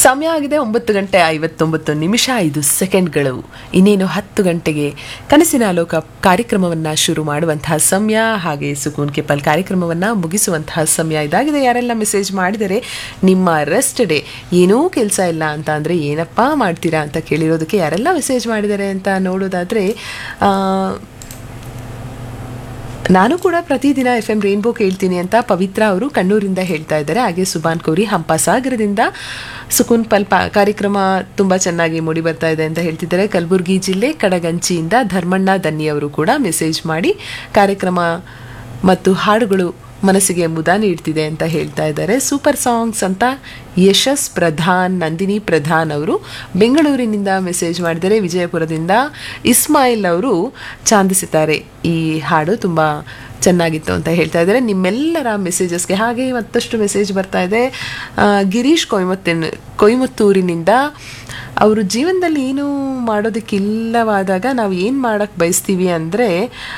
ಸಮಯ ಆಗಿದೆ ಒಂಬತ್ತು ಗಂಟೆ ಐವತ್ತೊಂಬತ್ತು ನಿಮಿಷ ಐದು ಸೆಕೆಂಡ್ಗಳು ಇನ್ನೇನು ಹತ್ತು ಗಂಟೆಗೆ ಕನಸಿನ ಲೋಕ ಕಾರ್ಯಕ್ರಮವನ್ನು ಶುರು ಮಾಡುವಂತಹ ಸಮಯ ಹಾಗೆ ಸುಕೂನ್ ಕೆಪಲ್ ಕಾರ್ಯಕ್ರಮವನ್ನು ಮುಗಿಸುವಂತಹ ಸಮಯ ಇದಾಗಿದೆ ಯಾರೆಲ್ಲ ಮೆಸೇಜ್ ಮಾಡಿದರೆ ನಿಮ್ಮ ರೆಸ್ಟ್ ಡೇ ಏನೂ ಕೆಲಸ ಇಲ್ಲ ಅಂತ ಅಂದರೆ ಏನಪ್ಪ ಮಾಡ್ತೀರಾ ಅಂತ ಕೇಳಿರೋದಕ್ಕೆ ಯಾರೆಲ್ಲ ಮೆಸೇಜ್ ಮಾಡಿದ್ದಾರೆ ಅಂತ ನೋಡೋದಾದರೆ ನಾನು ಕೂಡ ಪ್ರತಿದಿನ ಎಫ್ ಎಂ ರೇನ್ಬೋ ಕೇಳ್ತೀನಿ ಅಂತ ಪವಿತ್ರ ಅವರು ಕಣ್ಣೂರಿಂದ ಹೇಳ್ತಾ ಇದ್ದಾರೆ ಹಾಗೆ ಸುಬಾನ್ ಕೋರಿ ಹಂಪಸಾಗರದಿಂದ ಸುಕುನ್ ಪಲ್ಪ ಕಾರ್ಯಕ್ರಮ ತುಂಬ ಚೆನ್ನಾಗಿ ಮೂಡಿ ಬರ್ತಾ ಇದೆ ಅಂತ ಹೇಳ್ತಿದ್ದಾರೆ ಕಲಬುರಗಿ ಜಿಲ್ಲೆ ಕಡಗಂಚಿಯಿಂದ ಧರ್ಮಣ್ಣ ದನ್ನಿ ಅವರು ಕೂಡ ಮೆಸೇಜ್ ಮಾಡಿ ಕಾರ್ಯಕ್ರಮ ಮತ್ತು ಹಾಡುಗಳು ಮನಸ್ಸಿಗೆ ಮುದ ನೀಡ್ತಿದೆ ಅಂತ ಹೇಳ್ತಾ ಇದ್ದಾರೆ ಸೂಪರ್ ಸಾಂಗ್ಸ್ ಅಂತ ಯಶಸ್ ಪ್ರಧಾನ್ ನಂದಿನಿ ಪ್ರಧಾನ್ ಅವರು ಬೆಂಗಳೂರಿನಿಂದ ಮೆಸೇಜ್ ಮಾಡಿದರೆ ವಿಜಯಪುರದಿಂದ ಇಸ್ಮಾಯಿಲ್ ಅವರು ಚಾಂದಿಸಿದ್ದಾರೆ ಈ ಹಾಡು ತುಂಬ ಚೆನ್ನಾಗಿತ್ತು ಅಂತ ಹೇಳ್ತಾ ಇದ್ದಾರೆ ನಿಮ್ಮೆಲ್ಲರ ಮೆಸೇಜಸ್ಗೆ ಹಾಗೆ ಮತ್ತಷ್ಟು ಮೆಸೇಜ್ ಬರ್ತಾ ಇದೆ ಆ, ಗಿರೀಶ್ ಕೊಯಮತ್ತಿನ ಕೊಯಮತ್ತೂರಿನಿಂದ ಅವರು ಜೀವನದಲ್ಲಿ ಏನು ಮಾಡೋದಕ್ಕಿಲ್ಲವಾದಾಗ ನಾವು ಏನು ಮಾಡೋಕ್ಕೆ ಬಯಸ್ತೀವಿ ಅಂದರೆ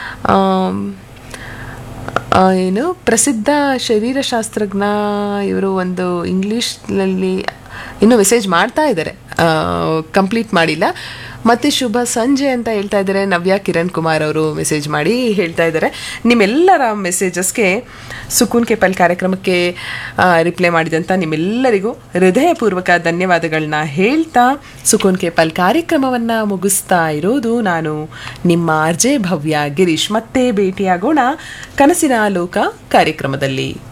ಆ, ಏನು ಪ್ರಸಿದ್ಧ ಶರೀರಶಾಸ್ತ್ರಜ್ಞ ಇವರು ಒಂದು ಇಂಗ್ಲೀಷ್ನಲ್ಲಿ ಇನ್ನೂ ಮೆಸೇಜ್ ಮಾಡ್ತಾ ಇದ್ದಾರೆ ಕಂಪ್ಲೀಟ್ ಮಾಡಿಲ್ಲ ಮತ್ತು ಶುಭ ಸಂಜೆ ಅಂತ ಹೇಳ್ತಾ ಇದ್ದಾರೆ ನವ್ಯ ಕಿರಣ್ ಕುಮಾರ್ ಅವರು ಮೆಸೇಜ್ ಮಾಡಿ ಹೇಳ್ತಾ ಇದ್ದಾರೆ ನಿಮ್ಮೆಲ್ಲರ ಮೆಸೇಜಸ್ಗೆ ಸುಕೂನ್ ಕೆಪಲ್ ಕಾರ್ಯಕ್ರಮಕ್ಕೆ ರಿಪ್ಲೈ ಮಾಡಿದಂಥ ನಿಮ್ಮೆಲ್ಲರಿಗೂ ಹೃದಯಪೂರ್ವಕ ಧನ್ಯವಾದಗಳನ್ನ ಹೇಳ್ತಾ ಸುಕೂನ್ ಕೆಪಲ್ ಕಾರ್ಯಕ್ರಮವನ್ನು ಮುಗಿಸ್ತಾ ಇರೋದು ನಾನು ನಿಮ್ಮ ಆರ್ಜೆ ಭವ್ಯ ಗಿರೀಶ್ ಮತ್ತೆ ಭೇಟಿಯಾಗೋಣ ಕನಸಿನ ಲೋಕ ಕಾರ್ಯಕ್ರಮದಲ್ಲಿ